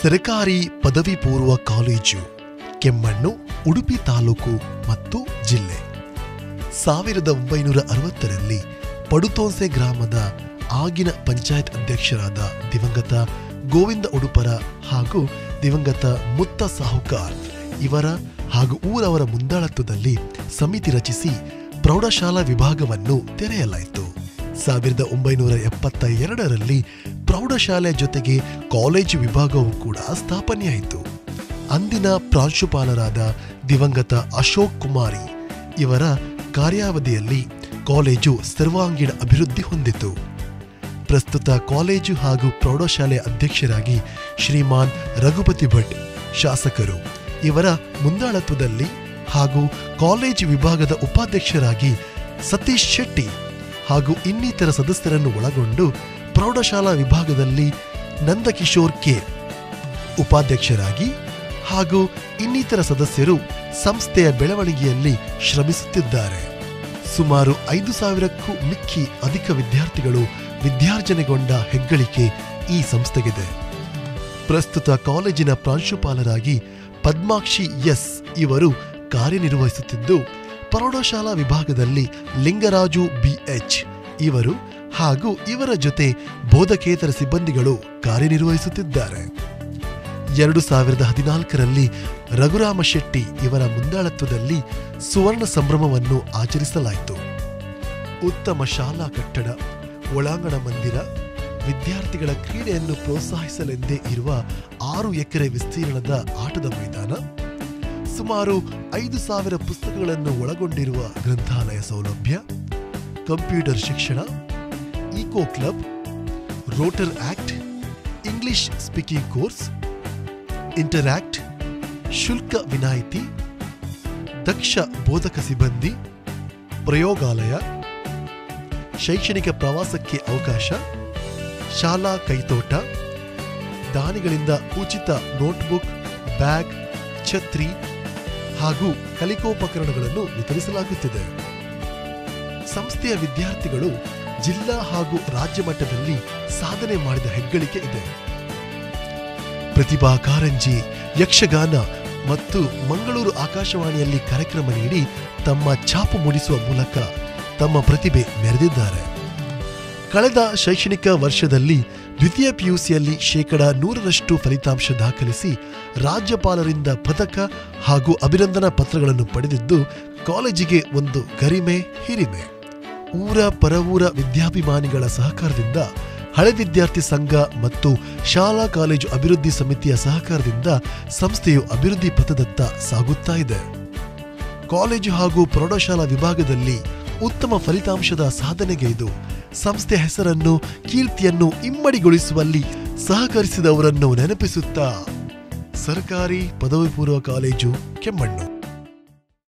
ಸರಕಾರಿ ಪದವಿ ಪೂರ್ವ ಕಾಲೇಜು ಕೆಮ್ಮಣ್ಣು ಉಡುಪಿ ತಾಲೂಕು ಮತ್ತು ಜಿಲ್ಲೆ ಸಾವಿರದ ಒಂಬೈನೂರ ಅರವತ್ತರಲ್ಲಿ ಪಡುತೋನ್ಸೆ ಗ್ರಾಮದ ಆಗಿನ ಪಂಚಾಯತ್ ಅಧ್ಯಕ್ಷರಾದ ದಿವಂಗತ ಗೋವಿಂದ ಉಡುಪರ ಹಾಗೂ ದಿವಂಗತ ಮುತ್ತ ಸಾಹುಕಾರ್ ಇವರ ಹಾಗೂ ಊರವರ ಮುಂದಾಳತ್ವದಲ್ಲಿ ಸಮಿತಿ ರಚಿಸಿ ಪ್ರೌಢಶಾಲಾ ವಿಭಾಗವನ್ನು ತೆರೆಯಲಾಯಿತು ಸಾವಿರದ ಒಂಬೈನೂರ ಎಪ್ಪತ್ತ ಎರಡರಲ್ಲಿ ಪ್ರೌಢಶಾಲೆ ಜೊತೆಗೆ ಕಾಲೇಜು ವಿಭಾಗವೂ ಕೂಡ ಸ್ಥಾಪನೆಯಾಯಿತು ಅಂದಿನ ಪ್ರಾಂಶುಪಾಲರಾದ ದಿವಂಗತ ಅಶೋಕ್ ಕುಮಾರಿ ಇವರ ಕಾರ್ಯಾವಧಿಯಲ್ಲಿ ಕಾಲೇಜು ಸರ್ವಾಂಗೀಣ ಅಭಿವೃದ್ಧಿ ಹೊಂದಿತು ಪ್ರಸ್ತುತ ಕಾಲೇಜು ಹಾಗೂ ಪ್ರೌಢಶಾಲೆ ಅಧ್ಯಕ್ಷರಾಗಿ ಶ್ರೀಮಾನ್ ರಘುಪತಿ ಭಟ್ ಶಾಸಕರು ಇವರ ಮುಂದಾಳತ್ವದಲ್ಲಿ ಹಾಗೂ ಕಾಲೇಜು ವಿಭಾಗದ ಉಪಾಧ್ಯಕ್ಷರಾಗಿ ಸತೀಶ್ ಶೆಟ್ಟಿ ಹಾಗೂ ಇನ್ನಿತರ ಸದಸ್ಯರನ್ನು ಒಳಗೊಂಡು ಪ್ರೌಢಶಾಲಾ ವಿಭಾಗದಲ್ಲಿ ನಂದಕಿಶೋರ್ ಕೆ ಉಪಾಧ್ಯಕ್ಷರಾಗಿ ಹಾಗೂ ಇನ್ನಿತರ ಸದಸ್ಯರು ಸಂಸ್ಥೆಯ ಬೆಳವಣಿಗೆಯಲ್ಲಿ ಶ್ರಮಿಸುತ್ತಿದ್ದಾರೆ ಸುಮಾರು ಐದು ಸಾವಿರಕ್ಕೂ ಮಿಕ್ಕಿ ಅಧಿಕ ವಿದ್ಯಾರ್ಥಿಗಳು ವಿದ್ಯಾರ್ಜನೆಗೊಂಡ ಹೆಗ್ಗಳಿಕೆ ಈ ಸಂಸ್ಥೆಗಿದೆ ಪ್ರಸ್ತುತ ಕಾಲೇಜಿನ ಪ್ರಾಂಶುಪಾಲರಾಗಿ ಪದ್ಮಾಕ್ಷಿ ಎಸ್ ಇವರು ಕಾರ್ಯನಿರ್ವಹಿಸುತ್ತಿದ್ದು ಪ್ರೌಢಶಾಲಾ ವಿಭಾಗದಲ್ಲಿ ಲಿಂಗರಾಜು ಬಿಎಚ್ ಇವರು ಹಾಗೂ ಇವರ ಜೊತೆ ಬೋಧಕೇತರ ಸಿಬ್ಬಂದಿಗಳು ಕಾರ್ಯನಿರ್ವಹಿಸುತ್ತಿದ್ದಾರೆ ಎರಡು ಸಾವಿರದ ಹದಿನಾಲ್ಕರಲ್ಲಿ ರಘುರಾಮ ಶೆಟ್ಟಿ ಇವರ ಮುಂದಾಳತ್ವದಲ್ಲಿ ಸುವರ್ಣ ಸಂಭ್ರಮವನ್ನು ಆಚರಿಸಲಾಯಿತು ಉತ್ತಮ ಶಾಲಾ ಕಟ್ಟಡ ಒಳಾಂಗಣ ಮಂದಿರ ವಿದ್ಯಾರ್ಥಿಗಳ ಕ್ರೀಡೆಯನ್ನು ಪ್ರೋತ್ಸಾಹಿಸಲೆಂದೇ ಇರುವ ಆರು ಎಕರೆ ವಿಸ್ತೀರ್ಣದ ಆಟದ ಮೈದಾನ ಸುಮಾರು ಐದು ಸಾವಿರ ಪುಸ್ತಕಗಳನ್ನು ಒಳಗೊಂಡಿರುವ ಗ್ರಂಥಾಲಯ ಸೌಲಭ್ಯ ಕಂಪ್ಯೂಟರ್ ಶಿಕ್ಷಣ eco club Rotaract English speaking course interact ಶುಲ್ಕ ವಿನಾಯಿತಿ ದಕ್ಷ ಬೋಧಕ ಸಿಬ್ಬಂದಿ ಪ್ರಯೋಗಾಲಯ ಶೈಕ್ಷಣಿಕ ಪ್ರವಾಸಕ್ಕೆ ಅವಕಾಶ ಶಾಲಾ ಕೈತೋಟ ದಾನಿಗಳಿಂದ ಉಚಿತ ನೋಟ್ಬುಕ್ ಬ್ಯಾಗ್ ಛತ್ರಿ ಹಾಗೂ ಕಲಿಕೋಪಕರಣಗಳನ್ನು ವಿತರಿಸಲಾಗುತ್ತಿದೆ ಸಂಸ್ಥೆಯ ವಿದ್ಯಾರ್ಥಿಗಳು ಜಿಲ್ಲಾ ಹಾಗೂ ರಾಜ್ಯ ಮಟ್ಟದಲ್ಲಿ ಸಾಧನೆ ಮಾಡಿದ ಹೆಗ್ಗಳಿಕೆ ಇದೆ ಪ್ರತಿಭಾ ಕಾರಂಜಿ ಯಕ್ಷಗಾನ ಮತ್ತು ಮಂಗಳೂರು ಆಕಾಶವಾಣಿಯಲ್ಲಿ ಕಾರ್ಯಕ್ರಮ ನೀಡಿ ತಮ್ಮ ಛಾಪು ಮೂಡಿಸುವ ಮೂಲಕ ತಮ್ಮ ಪ್ರತಿಭೆ ಮೆರೆದಿದ್ದಾರೆ ಕಳೆದ ಶೈಕ್ಷಣಿಕ ವರ್ಷದಲ್ಲಿ ದ್ವಿತೀಯ ಪಿಯುಸಿಯಲ್ಲಿ ಶೇಕಡ ನೂರರಷ್ಟು ಫಲಿತಾಂಶ ದಾಖಲಿಸಿ ರಾಜ್ಯಪಾಲರಿಂದ ಪದಕ ಹಾಗೂ ಅಭಿನಂದನಾ ಪತ್ರಗಳನ್ನು ಪಡೆದಿದ್ದು ಕಾಲೇಜಿಗೆ ಒಂದು ಗರಿಮೆ ಹಿರಿಮೆ ಊರ ಪರವೂರ ವಿದ್ಯಾಭಿಮಾನಿಗಳ ಸಹಕಾರದಿಂದ ಹಳೆ ವಿದ್ಯಾರ್ಥಿ ಸಂಘ ಮತ್ತು ಶಾಲಾ ಕಾಲೇಜು ಅಭಿವೃದ್ಧಿ ಸಮಿತಿಯ ಸಹಕಾರದಿಂದ ಸಂಸ್ಥೆಯು ಅಭಿವೃದ್ಧಿ ಪಥದತ್ತ ಸಾಗುತ್ತಾ ಇದೆ ಕಾಲೇಜು ಹಾಗೂ ಪ್ರೌಢಶಾಲಾ ವಿಭಾಗದಲ್ಲಿ ಉತ್ತಮ ಫಲಿತಾಂಶದ ಸಾಧನೆಗೈದು ಸಂಸ್ಥೆ ಹೆಸರನ್ನು ಕೀರ್ತಿಯನ್ನು ಇಮ್ಮಡಿಗೊಳಿಸುವಲ್ಲಿ ಸಹಕರಿಸಿದವರನ್ನು ನೆನಪಿಸುತ್ತಾ ಸರ್ಕಾರಿ ಪದವಿ ಪೂರ್ವ ಕಾಲೇಜು ಕೆಮ್ಮಣ್ಣು